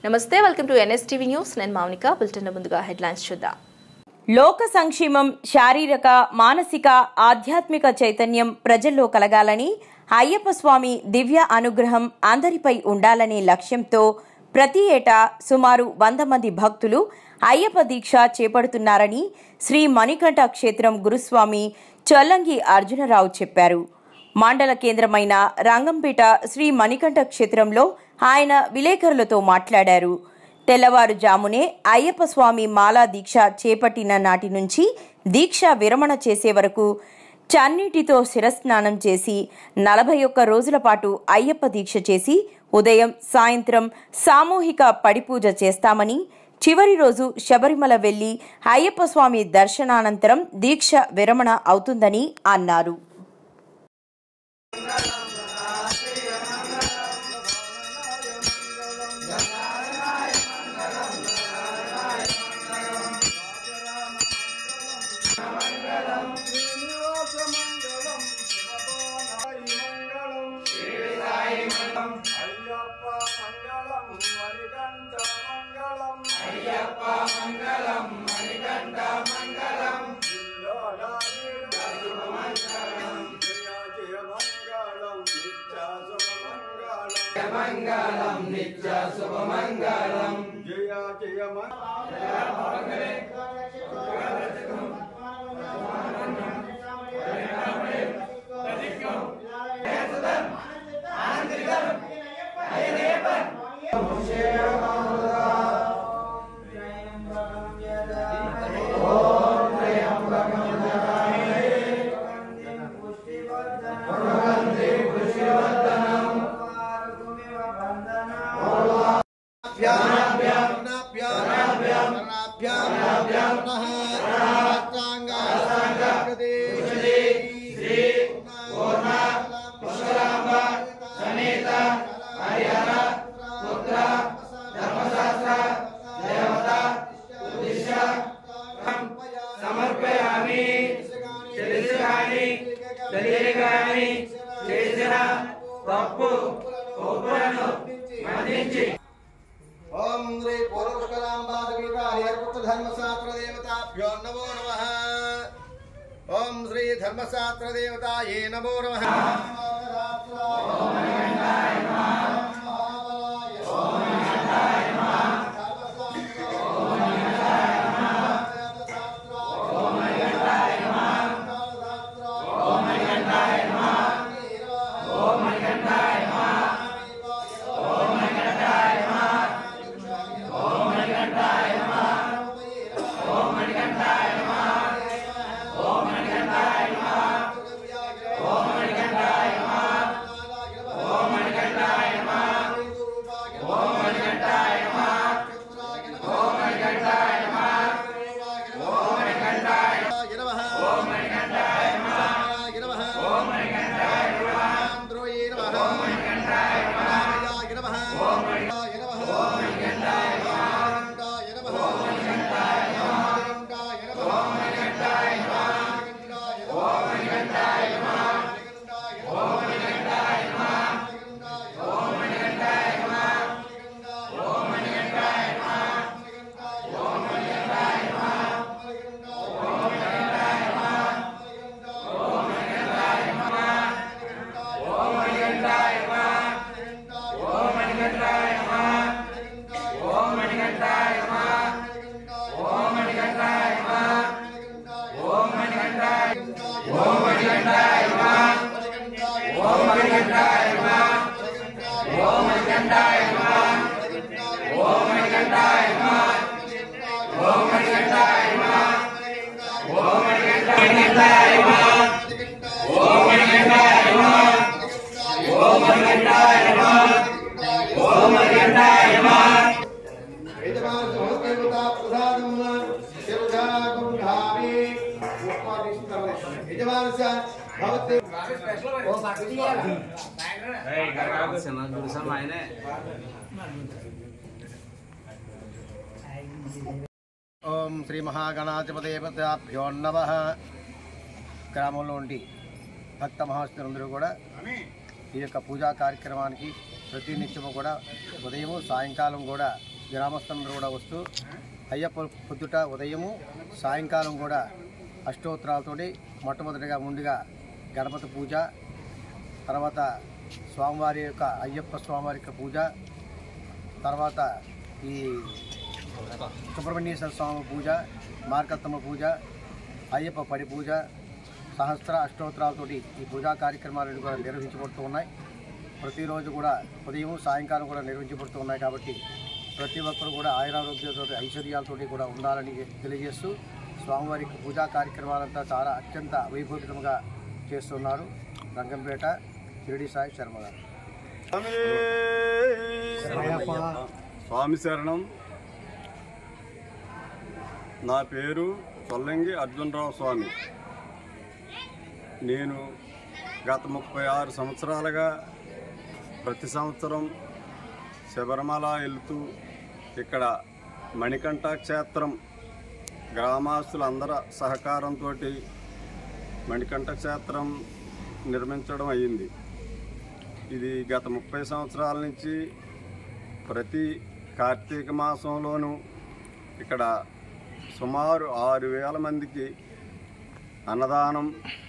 నమస్తే welcome to NSTV news నేను Mounika bulletin ముందుగా హెడ్లైన్స్ చూద్దాం లోక సంక్షేమం శారీరక మానసిక ఆధ్యాత్మిక చైతన్యం ప్రజల్లో కలగాలని అయ్యప్ప స్వామి దివ్య అనుగ్రహం అందరిపై ఉండాలనే లక్ష్యంతో ప్రతి ఏటా సుమారు వంద మంది భక్తులు అయ్యప్ప దీక్ష చేపడుతున్నారని శ్రీ మణికంఠ క్షేత్రం గురుస్వామి చొల్లంగి అర్జునరావు చెప్పారు మండల కేంద్రమైన రంగంపేట శ్రీ మణికంఠ క్షేత్రంలో ఆయన విలేకరులతో మాట్లాడారు తెల్లవారుజామునే అయ్యప్ప స్వామి మాలా దీక్ష చేపట్టిన నాటి నుంచి దీక్ష విరమణ చేసే వరకు చన్నీటితో శిరస్నానం చేసి నలభై ఒక్క రోజుల పాటు అయ్యప్ప దీక్ష చేసి ఉదయం సాయంత్రం సామూహిక పడిపూజ చేస్తామని చివరి రోజు శబరిమల వెళ్లి అయ్యప్ప స్వామి దర్శనానంతరం దీక్ష విరమణ అవుతుందని అన్నారు అయ్యప్ప మంగళం మణికంఠ మంగళం అయ్యప్ప మంగళం మణికంఠ మంగళం జయ మంగళం నిత్య శుభ మంగళం నిత్య శుభ మంగళం జయ జయ సమర్పయామి తెలిసి కానీ తెలియని కానీ చేసిన తప్పు ఒప్పులను మన్నించి ఓం శ్రీ పూర్వపుష్కరాంబాధర్మశాస్త్ర దేవతాభ్యో నమో నమ ఓం శ్రీ ధర్మశాస్త్ర దేవతాయే నమో నమ ఓం శ్రీ మహాగణాధిపదేవతాభ్యో నమ గ్రామంలో ఉండి భక్త మహాస్తులందరూ కూడా ఈ యొక్క పూజా కార్యక్రమానికి ప్రతినిత్యము కూడా ఉదయం సాయంకాలం కూడా గ్రామస్తులందరూ కూడా వస్తూ అయ్యప్ప పొద్దుట ఉదయము సాయంకాలం కూడా అష్టోత్తరాలతోటి మొట్టమొదటిగా ముందుగా గణపతి పూజ తర్వాత స్వామివారి యొక్క అయ్యప్ప స్వామివారి యొక్క పూజ తర్వాత ఈ సుబ్రహ్మణ్యేశ్వర స్వామి పూజ మార్కత్తమ్మ పూజ అయ్యప్ప పడి పూజ సహస్ర అష్టోత్తరాలతోటి ఈ పూజా కార్యక్రమాలను కూడా నిర్వహించబడుతూ ఉన్నాయి ప్రతిరోజు కూడా ఉదయం సాయంకాలం కూడా నిర్వహించబడుతూ ఉన్నాయి కాబట్టి ప్రతి ఒక్కరు కూడా ఆయురారోగ్యాలతో ఐశ్వర్యాలతోటి కూడా ఉండాలని తెలియజేస్తూ స్వామివారి యొక్క పూజా కార్యక్రమాలంతా చాలా అత్యంత వైభవితంగా చేస్తున్నారు రంగంపేట షిరిడి సాయి శర్మ గారు స్వామి శరణం నా పేరు చొల్లంగి అర్జునరావు స్వామి నేను గత ముప్పై ఆరు సంవత్సరాలుగా ప్రతి సంవత్సరం శబరిమల వెళ్తూ ఇక్కడ మణికంఠ క్షేత్రం గ్రామస్తులందరి సహకారంతో మణికంఠ క్షేత్రం నిర్మించడం అయ్యింది ఇది గత ముప్పై సంవత్సరాల నుంచి ప్రతి కార్తీక మాసంలోనూ ఇక్కడ సుమారు ఆరు వేల మందికి అన్నదానం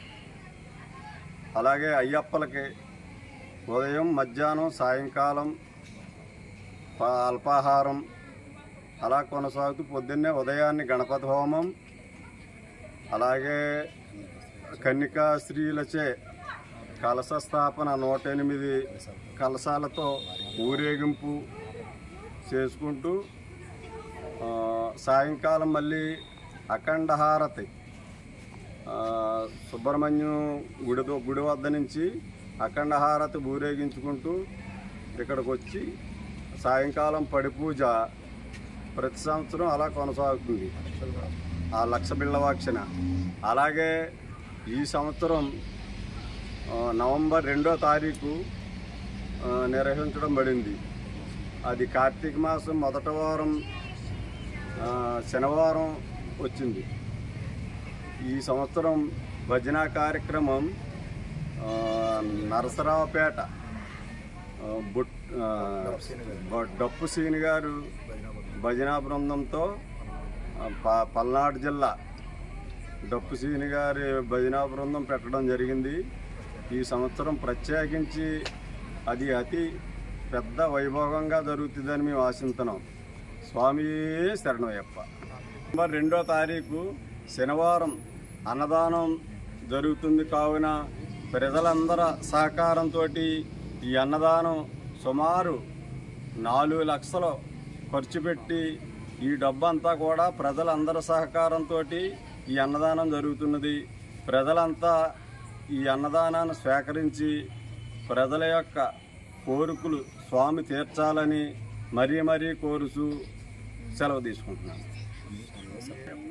అలాగే అయ్యప్పలకి ఉదయం మధ్యాహ్నం సాయంకాలం ప- అల్పాహారం అలా కొనసాగుతూ పొద్దున్నే ఉదయాన్నే గణపతి హోమం అలాగే కన్నికా స్త్రీలచే కలశ స్థాపన నూట ఎనిమిది కలశాలతో ఊరేగింపు చేసుకుంటూ ఆ, సాయంకాలం మళ్ళీ అఖండ హారతి ఆ, సుబ్రహ్మణ్యం గుడి దో- గుడి వద్ద నుంచి అఖండ హారతి ఊరేగించుకుంటూ ఇక్కడికి వచ్చి సాయంకాలం పడి పూజ ప్రతి సంవత్సరం అలా కొనసాగుతుంది ఆ లక్ష బిళ్ళవాక్షణ అలాగే ఈ సంవత్సరం ఆ, నవంబర్ రెండో తారీఖు ఆ, నిర్వహించడం పడింది అది కార్తీక మాసం మొదటి వారం ఆ, శనివారం వచ్చింది ఈ సంవత్సరం భజన కార్యక్రమం ఆ, నరసరావుపేట ఆ, బుట్ ఆ, బ- డప్పు సీని గారు భజనా బృందంతో ఆ, ప- పల్నాడు జిల్లా డప్పు సీని గారి భజనా బృందం పెట్టడం జరిగింది ఈ సంవత్సరం ప్రత్యేకించి అది అతి పెద్ద వైభోగంగా జరుగుతుందని మేము ఆశిస్తున్నాం స్వామి శరణమయ్యప్ప నవంబర్ రెండో తారీఖు శనివారం అన్నదానం జరుగుతుంది కావున ప్రజలందరి సహకారంతో ఈ అన్నదానం సుమారు నాలుగు లక్షలు ఖర్చు పెట్టి ఈ డబ్బంతా కూడా ప్రజలందరి సహకారంతో ఈ అన్నదానం జరుగుతున్నది ప్రజలంతా ఈ అన్నదానాన్ని స్వీకరించి ప్రజల యొక్క కోరికలు స్వామి తీర్చాలని మరీ మరీ కోరుచూ సెలవు తీసుకుంటున్నాను